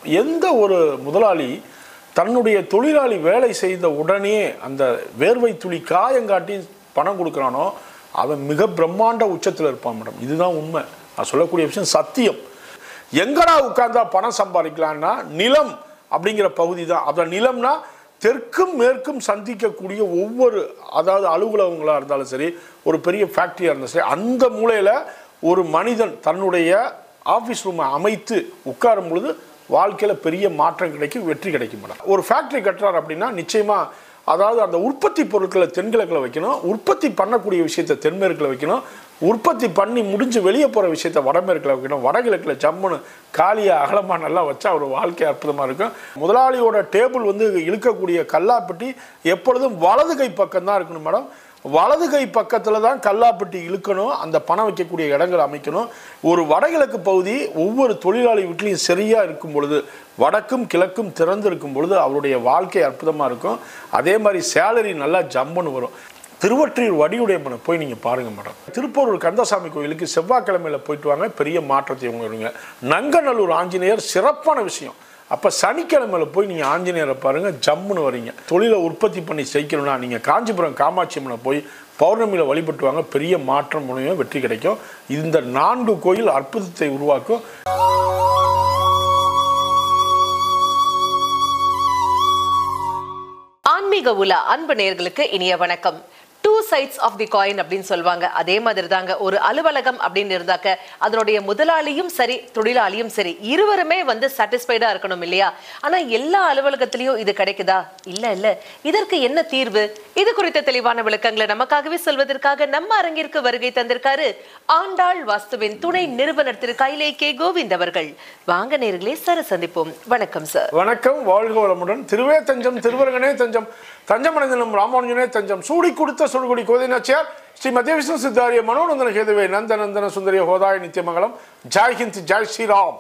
எந்த ஒரு முதலாளி தன்னுடைய தொழிலாளி வேலை செய்த உடனே அந்த வேர்வை துளி காயங்காட்டி பணம் கொடுக்குறானோ அவன் மிக பிரம்மாண்ட உச்சத்தில் இருப்பான் மேடம் இதுதான் உண்மை நான் சொல்லக்கூடிய விஷயம் சத்தியம் எங்கடா உட்கார்ந்தா பணம் சம்பாதிக்கலாம்னா நிலம் அப்படிங்கிற பகுதி தான் அதான் நிலம்னா தெற்கும் மேற்கும் சந்திக்கக்கூடிய ஒவ்வொரு அதாவது அலுவலகங்களாக இருந்தாலும் சரி ஒரு பெரிய ஃபேக்ட்ரியாக இருந்தாலும் சரி அந்த மூலையில் ஒரு மனிதன் தன்னுடைய ஆஃபீஸ் ரூமை அமைத்து உட்காரும் பொழுது வாழ்க்கையில் பெரிய மாற்றம் கிடைக்கும் வெற்றி கிடைக்கும் மேடம் ஒரு ஃபேக்ட்ரி கட்டுறாரு அப்படின்னா நிச்சயமாக அதாவது அந்த உற்பத்தி பொருட்களை தென்கிழக்கில் வைக்கணும் உற்பத்தி பண்ணக்கூடிய விஷயத்தை தென்மேற்கில் வைக்கணும் உற்பத்தி பண்ணி முடிஞ்சு வெளியே போகிற விஷயத்த வடமேற்கில் வைக்கணும் வடகிழக்கில் ஜம்முன்னு காலியாக அகலமாக நல்லா வச்சா ஒரு வாழ்க்கை அற்புதமாக இருக்கும் முதலாளியோட டேபிள் வந்து இழுக்கக்கூடிய கல்லாப்பெட்டி எப்பொழுதும் வலது கை பக்கம் தான் இருக்கணும் மேடம் வலது கை பக்கத்தில் தான் கல்லாப்பெட்டி இழுக்கணும் அந்த பணம் வைக்கக்கூடிய இடங்கள் அமைக்கணும் ஒரு வடகிழக்கு பகுதி ஒவ்வொரு தொழிலாளி வீட்லையும் சரியாக இருக்கும் பொழுது வடக்கும் கிழக்கும் திறந்து இருக்கும் பொழுது அவருடைய வாழ்க்கை அற்புதமாக இருக்கும் அதே மாதிரி சேலரி நல்லா ஜம்முன்னு வரும் திருவற்றியூர் வடிவுடையம்மனை போய் நீங்கள் பாருங்கள் மேடம் திருப்பூரூர் கந்தசாமி கோயிலுக்கு செவ்வாய்க்கிழமையில் போயிட்டு வாங்க பெரிய மாற்றத்தை உணருங்க நங்கநல்லூர் ஆஞ்சநேயர் சிறப்பான விஷயம் அப்போ சனிக்கிழமையில போய் நீங்கள் ஆஞ்சநேயரை பாருங்கள் ஜம்முன்னு வரீங்க தொழிலை உற்பத்தி பண்ணி செய்யணும்னா நீங்கள் காஞ்சிபுரம் காமாட்சி அம்மனை போய் பௌர்ணமியில் வழிபட்டு வாங்க பெரிய மாற்றம் முனையும் வெற்றி கிடைக்கும் இந்த நான்கு கோயில் அற்புதத்தை உருவாக்கும் ஆன்மீக உலா அன்பு நேயர்களுக்கு இனிய வணக்கம் two sides of the coin அப்படின்னு சொல்லுவாங்க அதே மாதிரி தாங்க ஒரு அலுவலகம் அப்படின்னு இருந்தாக்க அதனுடைய முதலாளியும் சரி தொழிலாளியும் சரி இருவருமே வந்து சாட்டிஸ்ஃபைடா இருக்கணும் இல்லையா ஆனா எல்லா அலுவலகத்திலயும் இது கிடைக்குதா இல்ல இல்ல இதற்கு என்ன தீர்வு இது குறித்த தெளிவான விளக்கங்களை நமக்காகவே சொல்வதற்காக நம்ம அரங்கிற்கு வருகை தந்திருக்காரு ஆண்டாள் வாஸ்துவின் துணை நிறுவனர் திரு கைலே கே கோவிந்த் அவர்கள் வாங்க நேர்களே சார் சந்திப்போம் வணக்கம் சார் வணக்கம் வாழ்க வளமுடன் திருவே தஞ்சம் திருவரங்கனே தஞ்சம் தஞ்சமடைந்தனம் ராமானுஜனே தஞ்சம் சூடி கொடுத்த சுடுகுடி கோதை நாச்சியார் ஸ்ரீ மத்திய விஷ்ணு சித்தாரிய மனோநந்தன கேதுவே நந்தநந்தன சுந்தரிய ஹோதாய நித்தியமங்கலம் ஜாய் ஹிந்த் ஜாய் ஸ்ரீராம்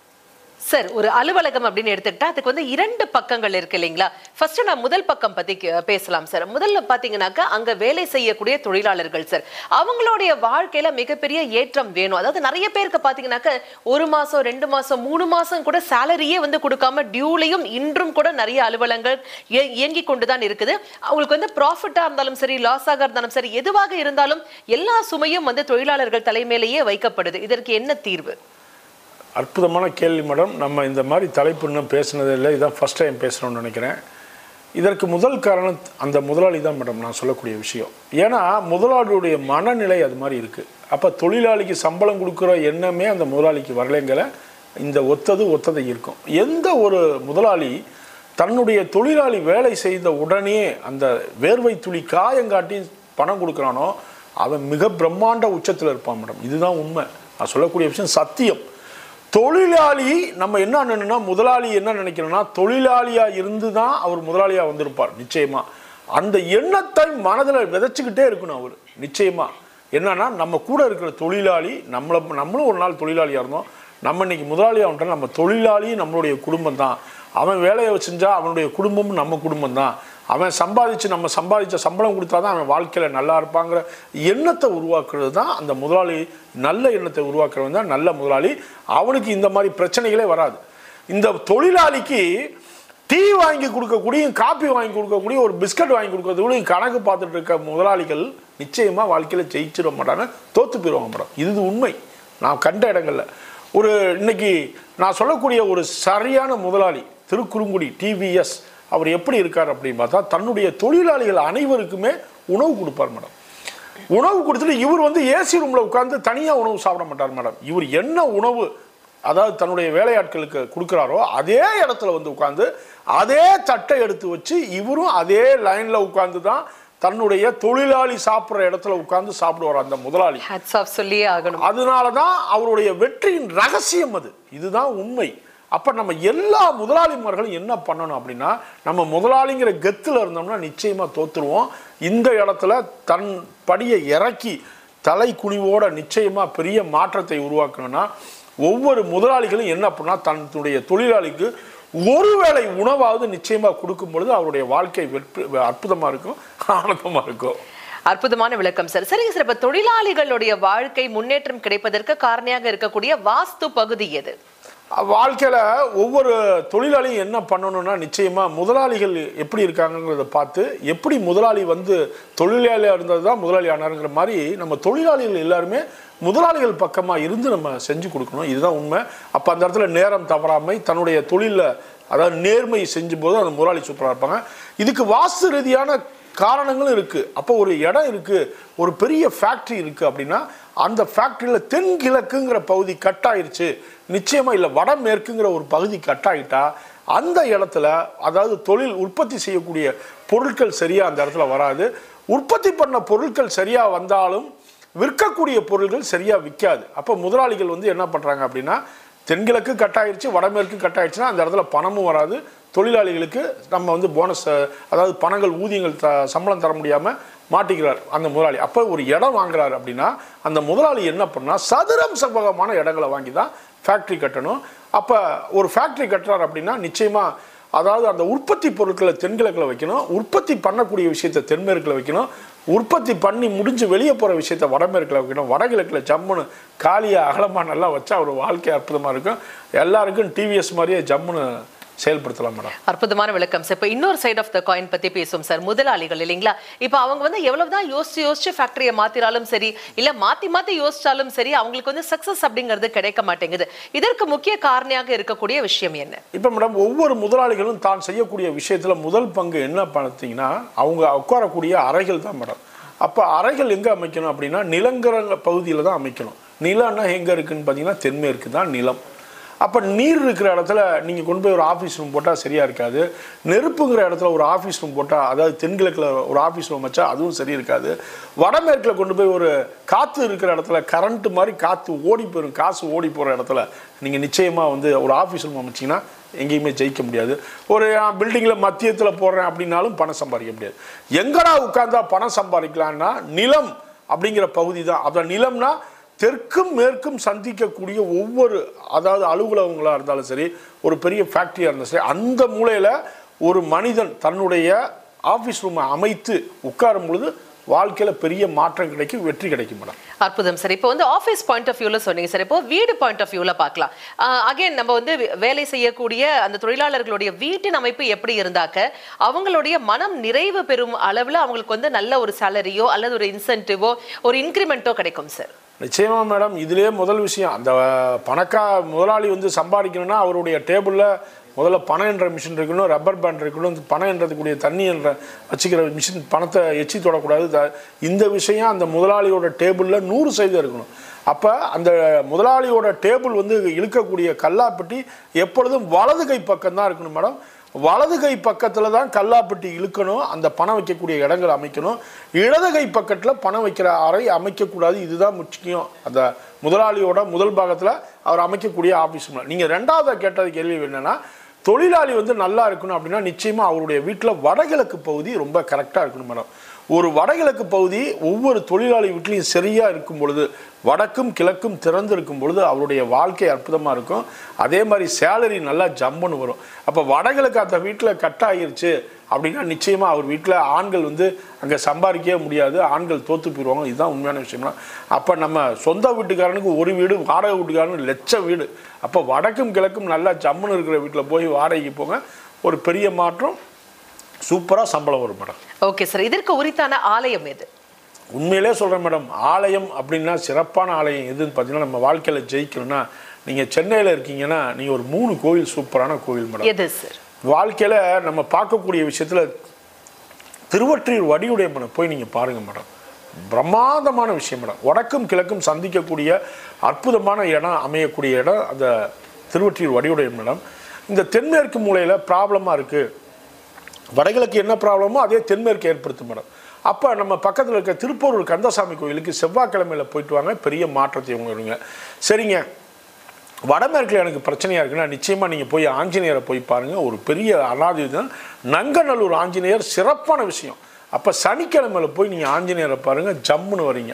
சார் ஒரு அலுவலகம் அப்படின்னு எடுத்துக்கிட்டா அதுக்கு வந்து இரண்டு பக்கங்கள் இருக்கு இல்லைங்களா ஃபர்ஸ்ட் நான் முதல் பக்கம் பத்தி கே- பேசலாம் சார் முதல்ல பாத்தீங்கன்னாக்கா அங்க வேலை செய்யக்கூடிய தொழிலாளர்கள் சார் அவங்களுடைய வாழ்க்கையில மிகப்பெரிய ஏற்றம் வேணும் அதாவது நிறைய பேருக்கு பாத்தீங்கன்னாக்க ஒரு மாசம் ரெண்டு மாசம் மூணு மாசம் கூட சேலரியே வந்து கொடுக்காம டியூலையும் இன்றும் கூட நிறைய அலுவலகங்கள் இய- இயங்கிக் கொண்டுதான் இருக்குது அவங்களுக்கு வந்து ப்ராஃபிட்டா இருந்தாலும் சரி லாஸாக இருந்தாலும் சரி எதுவாக இருந்தாலும் எல்லா சுமையும் வந்து தொழிலாளர்கள் தலைமையிலேயே வைக்கப்படுது இதற்கு என்ன தீர்வு அற்புதமான கேள்வி மேடம் நம்ம இந்த மாதிரி தலைப்பு இன்னும் பேசுனதே இல்லை இதான் ஃபஸ்ட் டைம் பேசுகிறோம்னு நினைக்கிறேன் இதற்கு முதல் காரணம் அந்த முதலாளி தான் மேடம் நான் சொல்லக்கூடிய விஷயம் ஏன்னா முதலாளியுடைய மனநிலை அது மாதிரி இருக்குது அப்போ தொழிலாளிக்கு சம்பளம் கொடுக்குற எண்ணமே அந்த முதலாளிக்கு வரலைங்கிற இந்த ஒத்தது ஒத்ததை இருக்கும் எந்த ஒரு முதலாளி தன்னுடைய தொழிலாளி வேலை செய்த உடனே அந்த வேர்வை துளி காயங்காட்டி பணம் கொடுக்குறானோ அவன் மிக பிரம்மாண்ட உச்சத்தில் இருப்பான் மேடம் இதுதான் உண்மை நான் சொல்லக்கூடிய விஷயம் சத்தியம் தொழிலாளி நம்ம என்ன நினைனா முதலாளி என்ன நினைக்கிறோம்னா தொழிலாளியா இருந்து தான் அவர் முதலாளியா வந்திருப்பார் நிச்சயமா அந்த எண்ணத்தை மனதில் விதைச்சுக்கிட்டே இருக்கணும் அவர் நிச்சயமா என்னன்னா நம்ம கூட இருக்கிற தொழிலாளி நம்மளை நம்மளும் ஒரு நாள் தொழிலாளியா இருந்தோம் நம்ம இன்னைக்கு முதலாளியா வந்துட்டோம் நம்ம தொழிலாளி நம்மளுடைய குடும்பம் தான் அவன் வேலையை செஞ்சா அவனுடைய குடும்பமும் நம்ம குடும்பம் தான் அவன் சம்பாதிச்சு நம்ம சம்பாதிச்ச சம்பளம் கொடுத்தா தான் அவன் வாழ்க்கையில் நல்லா இருப்பாங்கிற எண்ணத்தை உருவாக்குறது தான் அந்த முதலாளி நல்ல எண்ணத்தை உருவாக்குறது தான் நல்ல முதலாளி அவனுக்கு இந்த மாதிரி பிரச்சனைகளே வராது இந்த தொழிலாளிக்கு டீ வாங்கி கொடுக்கக்கூடிய காப்பி வாங்கி கொடுக்கக்கூடிய ஒரு பிஸ்கட் வாங்கி கொடுக்கறதுக்குள்ள கணக்கு பார்த்துட்டு இருக்க முதலாளிகள் நிச்சயமாக வாழ்க்கையில் ஜெயிச்சிட மாட்டாங்க தோத்து போயிடுவாங்க மேடம் இது உண்மை நான் கண்ட இடங்கள்ல ஒரு இன்னைக்கு நான் சொல்லக்கூடிய ஒரு சரியான முதலாளி திருக்குறுங்குடி டிவிஎஸ் அவர் எப்படி இருக்கார் அப்படின்னு பார்த்தா தன்னுடைய தொழிலாளிகள் அனைவருக்குமே உணவு கொடுப்பார் மேடம் உணவு கொடுத்துட்டு இவர் வந்து ஏசி ரூம்ல உட்கார்ந்து தனியா உணவு சாப்பிட மாட்டார் மேடம் இவர் என்ன உணவு அதாவது தன்னுடைய வேலையாட்களுக்கு கொடுக்குறாரோ அதே இடத்துல வந்து உட்கார்ந்து அதே தட்டை எடுத்து வச்சு இவரும் அதே லைன்ல உட்கார்ந்து தான் தன்னுடைய தொழிலாளி சாப்பிட்ற இடத்துல உட்கார்ந்து சாப்பிடுவார் அந்த முதலாளி ஹேட்ஸ் ஆஃப் சொல்லியே ஆகணும் அதனால தான் அவருடைய வெற்றியின் ரகசியம் அது இதுதான் உண்மை அப்ப நம்ம எல்லா முதலாளிமார்களும் என்ன பண்ணணும் அப்படின்னா நம்ம முதலாளிங்கிற கெத்துல இருந்தோம்னா நிச்சயமா தோத்துருவோம் இந்த இடத்துல தன் படியை இறக்கி தலை குனிவோட நிச்சயமா பெரிய மாற்றத்தை உருவாக்கணும்னா ஒவ்வொரு முதலாளிகளும் என்ன பண்ணா தன்னுடைய தொழிலாளிக்கு ஒருவேளை உணவாவது நிச்சயமா கொடுக்கும் பொழுது அவருடைய வாழ்க்கை வெற்றி அற்புதமா இருக்கும் ஆனந்தமா இருக்கும் அற்புதமான விளக்கம் சார் சரிங்க சார் இப்ப தொழிலாளிகளுடைய வாழ்க்கை முன்னேற்றம் கிடைப்பதற்கு காரணியாக இருக்கக்கூடிய வாஸ்து பகுதி எது வாழ்க்கையில் ஒவ்வொரு தொழிலாளியும் என்ன பண்ணணும்னா நிச்சயமாக முதலாளிகள் எப்படி இருக்காங்கங்கிறத பார்த்து எப்படி முதலாளி வந்து தொழிலாளியாக இருந்தது தான் முதலாளி ஆனாருங்கிற மாதிரி நம்ம தொழிலாளிகள் எல்லாருமே முதலாளிகள் பக்கமாக இருந்து நம்ம செஞ்சு கொடுக்கணும் இதுதான் உண்மை அப்போ அந்த இடத்துல நேரம் தவறாமை தன்னுடைய தொழிலில் அதாவது நேர்மை செஞ்சும் போது அந்த முதலாளி சூப்பராக இருப்பாங்க இதுக்கு வாஸ்து ரீதியான காரணங்களும் இருக்குது அப்போ ஒரு இடம் இருக்குது ஒரு பெரிய ஃபேக்ட்ரி இருக்குது அப்படின்னா அந்த ஃபேக்ட்ரியில் தென்கிழக்குங்கிற பகுதி கட் ஆயிருச்சு நிச்சயமாக இல்லை வடமேற்குங்கிற ஒரு பகுதி கட் ஆகிட்டா அந்த இடத்துல அதாவது தொழில் உற்பத்தி செய்யக்கூடிய பொருட்கள் சரியாக அந்த இடத்துல வராது உற்பத்தி பண்ண பொருட்கள் சரியாக வந்தாலும் விற்கக்கூடிய பொருட்கள் சரியாக விற்காது அப்போ முதலாளிகள் வந்து என்ன பண்ணுறாங்க அப்படின்னா தென்கிழக்கு கட் ஆயிடுச்சு வடமேற்கு கட் ஆயிடுச்சுன்னா அந்த இடத்துல பணமும் வராது தொழிலாளிகளுக்கு நம்ம வந்து போனஸ் அதாவது பணங்கள் ஊதியங்கள் த சம்பளம் தர முடியாமல் மாட்டிக்கிறார் அந்த முதலாளி அப்போ ஒரு இடம் வாங்குறாரு அப்படின்னா அந்த முதலாளி என்ன பண்ணால் சதுரம் செவ்வகமான இடங்களை வாங்கி தான் ஃபேக்ட்ரி கட்டணும் அப்போ ஒரு ஃபேக்ட்ரி கட்டுறாரு அப்படின்னா நிச்சயமாக அதாவது அந்த உற்பத்தி பொருட்களை தென்கிழக்கில் வைக்கணும் உற்பத்தி பண்ணக்கூடிய விஷயத்தை தென்மேற்கில் வைக்கணும் உற்பத்தி பண்ணி முடிஞ்சு வெளியே போகிற விஷயத்த வடமேற்கில் வைக்கணும் வடகிழக்கில் ஜம்முன்னு காலியாக அகலமாக நல்லா வச்சா ஒரு வாழ்க்கை அற்புதமாக இருக்கும் எல்லாருக்கும் டிவிஎஸ் மாதிரியே ஜம்முன்னு செயல்படுத்தலாம் மேடம் அற்புதமான விளக்கம் சார் இப்போ இன்னொரு சைடு ஆஃப் த காயின் பத்தி பேசுவோம் சார் முதலாளிகள் இல்லைங்களா இப்போ அவங்க வந்து எவ்வளவுதான் யோசிச்சு யோசிச்சு ஃபேக்டரியை மாத்திராலும் சரி இல்ல மாத்தி மாத்தி யோசிச்சாலும் சரி அவங்களுக்கு வந்து சக்சஸ் அப்படிங்கிறது கிடைக்க மாட்டேங்குது இதற்கு முக்கிய காரணியாக இருக்கக்கூடிய விஷயம் என்ன இப்போ மேடம் ஒவ்வொரு முதலாளிகளும் தான் செய்யக்கூடிய விஷயத்தில் முதல் பங்கு என்ன பார்த்தீங்கன்னா அவங்க உட்காரக்கூடிய அறைகள் தான் மேடம் அப்போ அறைகள் எங்கே அமைக்கணும் அப்படின்னா நிலங்கிற பகுதியில் தான் அமைக்கணும் நிலம்னா எங்கே இருக்குன்னு பார்த்தீங்கன்னா தென்மேற்கு தான் நிலம் அப்போ நீர் இருக்கிற இடத்துல நீங்கள் கொண்டு போய் ஒரு ஆஃபீஸ் ரூம் போட்டால் சரியாக இருக்காது நெருப்புங்கிற இடத்துல ஒரு ஆஃபீஸ் ரூம் போட்டால் அதாவது தென்கிழக்கில் ஒரு ஆஃபீஸ் ரூம் வச்சா அதுவும் சரி இருக்காது வடமேற்கில் கொண்டு போய் ஒரு காற்று இருக்கிற இடத்துல கரண்ட் மாதிரி காற்று ஓடி போயிடும் காசு ஓடி போகிற இடத்துல நீங்கள் நிச்சயமாக வந்து ஒரு ஆஃபீஸ் ரூம் அமைச்சிங்கன்னா எங்கேயுமே ஜெயிக்க முடியாது ஒரு பில்டிங்கில் மத்தியத்தில் போடுறேன் அப்படின்னாலும் பணம் சம்பாதிக்க முடியாது எங்கடா உட்கார்ந்தா பணம் சம்பாதிக்கலான்னா நிலம் அப்படிங்கிற பகுதி தான் அதான் நிலம்னா தெற்கும் மேற்கும் சந்திக்கக்கூடிய ஒவ்வொரு அதாவது அலுவலகங்களாக இருந்தாலும் சரி ஒரு பெரிய ஃபேக்ட்ரியாக இருந்தாலும் சரி அந்த மூலையில் ஒரு மனிதன் தன்னுடைய ஆஃபீஸ் ரூமை அமைத்து உட்காரும் பொழுது வாழ்க்கையில் பெரிய மாற்றம் கிடைக்கும் வெற்றி கிடைக்கும் மேடம் அற்புதம் சார் இப்போ வந்து ஆஃபீஸ் பாயிண்ட் ஆஃப் வியூல சொன்னீங்க சார் இப்போ வீடு பாயிண்ட் ஆஃப் வியூல பார்க்கலாம் அகைன் நம்ம வந்து வே- வேலை செய்யக்கூடிய அந்த தொழிலாளர்களுடைய வீட்டின் அமைப்பு எப்படி இருந்தாக்க அவங்களுடைய மனம் நிறைவு பெறும் அளவுல அவங்களுக்கு வந்து நல்ல ஒரு சேலரியோ அல்லது ஒரு இன்சென்டிவோ ஒரு இன்க்ரிமெண்ட்டோ கிடைக்கும் சார் நிச்சயமா மேடம் இதுலயே முதல் விஷயம் அந்த பணக்கா முதலாளி வந்து சம்பாதிக்கணும்னா அவருடைய டேபிளில் முதல்ல பணம் என்ற மிஷின் இருக்கணும் ரப்பர் பேண்ட் இருக்கணும் இந்த பணம் என்றதுக்கூடிய தண்ணி என்ற வச்சுக்கிற மிஷின் பணத்தை எச்சி தொடக்கூடாது த- இந்த விஷயம் அந்த முதலாளியோட டேபிளில் நூறு சதவீதம் இருக்கணும் அப்போ அந்த முதலாளியோட டேபிள் வந்து இழுக்கக்கூடிய கல்லாப்பெட்டி எப்பொழுதும் வலது கை பக்கம் தான் இருக்கணும் மேடம் வலது கை பக்கத்தில் தான் கல்லாப்பெட்டி இழுக்கணும் அந்த பணம் வைக்கக்கூடிய இடங்கள் அமைக்கணும் இடது கை பக்கத்தில் பணம் வைக்கிற அறை அமைக்கக்கூடாது இதுதான் முக்கியம் அந்த முதலாளியோட முதல் பாகத்தில் அவர் அமைக்கக்கூடிய ஆஃபீஸ் நீங்கள் ரெண்டாவது கேட்டது கேள்வி என்னன்னா தொழிலாளி வந்து நல்லா இருக்கணும் அப்படின்னா நிச்சயமாக அவருடைய வீட்டில் வடகிழக்கு பகுதி ரொம்ப கரெக்டாக இருக்கணும் மேடம் ஒரு வடகிழக்கு பகுதி ஒவ்வொரு தொழிலாளி வீட்லையும் சரியாக இருக்கும் பொழுது வடக்கும் கிழக்கும் திறந்து இருக்கும் பொழுது அவருடைய வாழ்க்கை அற்புதமாக இருக்கும் அதே மாதிரி சேலரி நல்லா ஜம்முன்னு வரும் அப்போ வடகிழக்கு அந்த வீட்டில் கட் ஆகிருச்சு அப்படின்னா நிச்சயமாக அவர் வீட்டில் ஆண்கள் வந்து அங்கே சம்பாதிக்கவே முடியாது ஆண்கள் தோற்று போயிடுவாங்க இதுதான் உண்மையான விஷயம்னா அப்போ நம்ம சொந்த வீட்டுக்காரனுக்கு ஒரு வீடு வாடகை வீட்டுக்காரனுக்கு லட்ச வீடு அப்போ வடக்கும் கிழக்கும் நல்லா ஜம்முன்னு இருக்கிற வீட்டில் போய் வாடகைக்கு போங்க ஒரு பெரிய மாற்றம் சூப்பராக சம்பளம் வரும் மேடம் ஓகே சார் இதற்கு உரித்தான ஆலயம் எது உண்மையிலே சொல்கிறேன் மேடம் ஆலயம் அப்படின்னா சிறப்பான ஆலயம் எதுன்னு பார்த்தீங்கன்னா நம்ம வாழ்க்கையில் ஜெயிக்கணும்னா நீங்கள் சென்னையில் இருக்கீங்கன்னா நீங்கள் ஒரு மூணு கோவில் சூப்பரான கோவில் மேடம் எது சார் வாழ்க்கையில் நம்ம பார்க்கக்கூடிய விஷயத்தில் திருவொற்றியூர் வடிவுடைய மனம் போய் நீங்கள் பாருங்கள் மேடம் பிரம்மாதமான விஷயம் மேடம் வடக்கும் கிழக்கும் சந்திக்கக்கூடிய அற்புதமான இடம் அமையக்கூடிய இடம் அந்த திருவொற்றியூர் வடிவுடைய மேடம் இந்த தென்மேற்கு மூலையில் ப்ராப்ளமாக இருக்குது வடகிழக்கு என்ன ப்ராப்ளமோ அதே தென்மேற்கு ஏற்படுத்தும் மேடம் அப்போ நம்ம பக்கத்தில் இருக்க திருப்பூரூர் கந்தசாமி கோயிலுக்கு செவ்வாய்க்கிழமையில் போயிட்டு வாங்க பெரிய மாற்றத்தை உணருங்க சரிங்க வடமேற்கில் எனக்கு பிரச்சனையாக இருக்குன்னா நிச்சயமாக நீங்கள் போய் ஆஞ்சநேயரை போய் பாருங்கள் ஒரு பெரிய அனாதிதான் நங்கநல்லூர் ஆஞ்சநேயர் சிறப்பான விஷயம் அப்போ சனிக்கிழமையில் போய் நீங்கள் ஆஞ்சநேயரை பாருங்கள் ஜம்முன்னு வரீங்க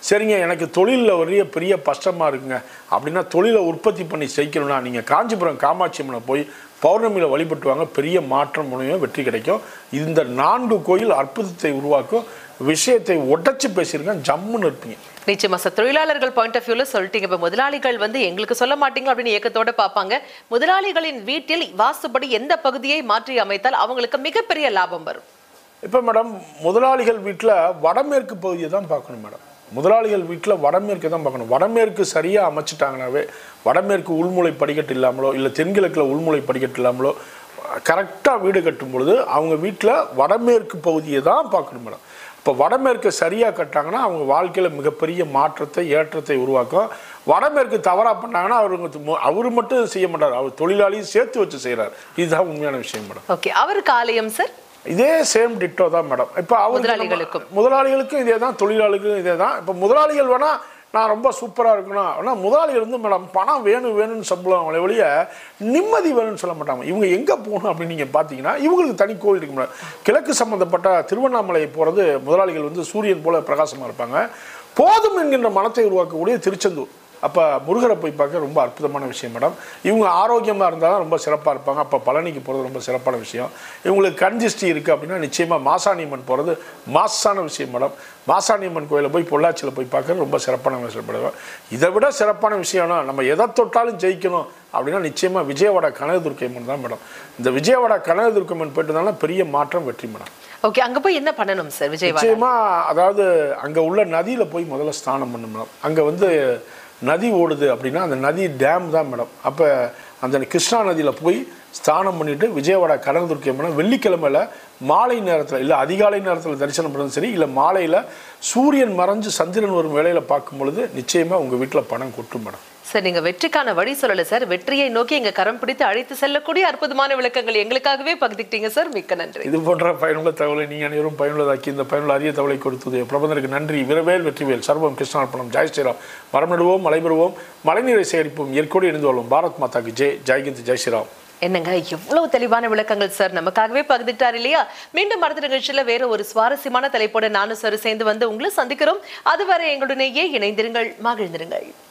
சரிங்க எனக்கு தொழிலில் ஒரே பெரிய கஷ்டமாக இருக்குங்க அப்படின்னா தொழிலை உற்பத்தி பண்ணி ஜெயிக்கணும்னா நீங்கள் காஞ்சிபுரம் காமாட்சி அம்மனை போய் பௌர்ணமியில் வழிபட்டு வாங்க பெரிய மாற்றம் மூலியமாக வெற்றி கிடைக்கும் இந்த நான்கு கோயில் அற்புதத்தை உருவாக்கும் விஷயத்தை உடைச்சு பேசியிருக்கேன் ஜம்முன்னு இருப்பீங்க நிச்சயமா சார் தொழிலாளர்கள் பாயிண்ட் ஆஃப் வியூல சொல்லிட்டீங்க இப்ப முதலாளிகள் வந்து எங்களுக்கு சொல்ல மாட்டீங்க அப்படின்னு ஏக்கத்தோட பார்ப்பாங்க முதலாளிகளின் வீட்டில் வாஸ்துபடி எந்த பகுதியை மாற்றி அமைத்தால் அவங்களுக்கு மிகப்பெரிய லாபம் வரும் இப்போ மேடம் முதலாளிகள் வீட்டில் வடமேற்கு பகுதியை தான் பார்க்கணும் மேடம் முதலாளிகள் வீட்டில் வடமேற்கு தான் பார்க்கணும் வடமேற்கு சரியாக அமைச்சிட்டாங்கனாவே வடமேற்கு உள்முளை படிக்கட்டு இல்லாமலோ இல்லை தென்கிழக்கில் உள்முளை படிக்கட்டு இல்லாமலோ கரெக்டாக வீடு கட்டும் பொழுது அவங்க வீட்டில் வடமேற்கு பகுதியை தான் பார்க்கணும் மேடம் இப்போ வடமேற்கு சரியாக கட்டாங்கன்னா அவங்க வாழ்க்கையில் மிகப்பெரிய மாற்றத்தை ஏற்றத்தை உருவாக்கும் வடமேற்கு தவறாக பண்ணாங்கன்னா அவருங்க அவர் மட்டும் செய்ய மாட்டார் அவர் தொழிலாளியும் சேர்த்து வச்சு செய்கிறார் இதுதான் உண்மையான விஷயம் மேடம் ஓகே அவருக்கு ஆலயம் சார் இதே சேம் டிட்டோ தான் மேடம் இப்போ முதலாளிகளுக்கும். முதலாளிகளுக்கும் இதே தான் தொழிலாளிகளுக்கும் இதே தான் இப்போ முதலாளிகள் வேணா நான் ரொம்ப சூப்பராக இருக்கணும் ஆனால் முதலாளிகள் வந்து மேடம் பணம் வேணும் வேணும்னு சொல்லுவாங்களே ஒழிய நிம்மதி வேணும்னு சொல்ல மாட்டாங்க இவங்க எங்கே போகணும் அப்படின்னு நீங்கள் பார்த்தீங்கன்னா இவங்களுக்கு தனி கோவில் இருக்க முடியாது கிழக்கு சம்மந்தப்பட்ட திருவண்ணாமலை போகிறது முதலாளிகள் வந்து சூரியன் போல பிரகாசமாக இருப்பாங்க போதும் என்கின்ற மனத்தை உருவாக்கக்கூடிய திருச்செந்தூர் அப்போ முருகரை போய் பார்க்க ரொம்ப அற்புதமான விஷயம் மேடம் இவங்க ஆரோக்கியமாக இருந்தால் தான் ரொம்ப சிறப்பாக இருப்பாங்க அப்போ பழனிக்கு போகிறது ரொம்ப சிறப்பான விஷயம் இவங்களுக்கு கண் திருஷ்டி இருக்குது அப்படின்னா நிச்சயமாக மாசாணியம்மன் போகிறது மாசான விஷயம் மேடம் மாசாணியம்மன் கோயிலில் போய் பொள்ளாச்சியில் போய் பார்க்கறது ரொம்ப சிறப்பான விஷயப்படுவேன் இதை விட சிறப்பான விஷயம்னா நம்ம எதை தொட்டாலும் ஜெயிக்கணும் அப்படின்னா நிச்சயமாக விஜயவாடா கனகதுர்க்கைம்மன் தான் மேடம் இந்த விஜயவாடா கனகதுர்க்கைம்மன் போயிட்டு இருந்தாலும் பெரிய மாற்றம் வெற்றி மேடம் ஓகே அங்க போய் என்ன பண்ணணும் சார் விஜயவாடா நிச்சயமா அதாவது அங்க உள்ள நதியில போய் முதல்ல ஸ்நானம் பண்ணணும் மேடம் அங்க வந்து நதி ஓடுது அப்படின்னா அந்த நதி டேம் தான் மேடம் அப்ப அந்த கிருஷ்ணா நதியில போய் ஸ்நானம் பண்ணிட்டு விஜயவாடா கனகதுர்க்கை அம்மனை வெள்ளிக்கிழமையில மாலை நேரத்தில் இல்லை அதிகாலை நேரத்தில் தரிசனம் பண்ணதும் சரி இல்லை மாலையில் சூரியன் மறைஞ்சு சந்திரன் வரும் வேளையில் பார்க்கும் பொழுது நிச்சயமாக உங்கள் வீட்டில் பணம் கொட்டும் மேடம் சார் நீங்க வெற்றிக்கான வழி சொல்லல சார் வெற்றியை நோக்கி எங்க கரம் பிடித்து அழைத்து செல்லக்கூடிய அற்புதமான விளக்கங்கள் எங்களுக்காகவே பகிர்ந்துக்கிட்டீங்க சார் மிக்க நன்றி இது போன்ற பயனுள்ள தகவலை நீங்கள் அனைவரும் பயனுள்ளதாக்கி இந்த பயனுள்ள அரிய தகவலை கொடுத்தது பிரபந்தருக்கு நன்றி விரவேல் வெற்றிவேல் சர்வம் கிருஷ்ணார்ப்பணம் ஜெய் ஸ்ரீராம் மரம் நடுவோம் மலை பெறுவோம் மழைநீரை சேகரிப்போம் இயற்கையோடு இணைந்து கொள்வோம் பாரத் மாதாக்கு ஜெய் ஜெய்கிந்த் ஜெய் ஸ்ரீராம் என்னங்க எவ்வளவு தெளிவான விளக்கங்கள் சார் நமக்காகவே பகிர்ந்துட்டார் இல்லையா மீண்டும் அடுத்த நிகழ்ச்சியில வேற ஒரு சுவாரஸ்யமான தலைப்போட நானும் சார் சேர்ந்து வந்து உங்களை சந்திக்கிறோம் அதுவரை எங்களுடனேயே இணைந்திருங்கள் மகிழ்ந்திருங்கள்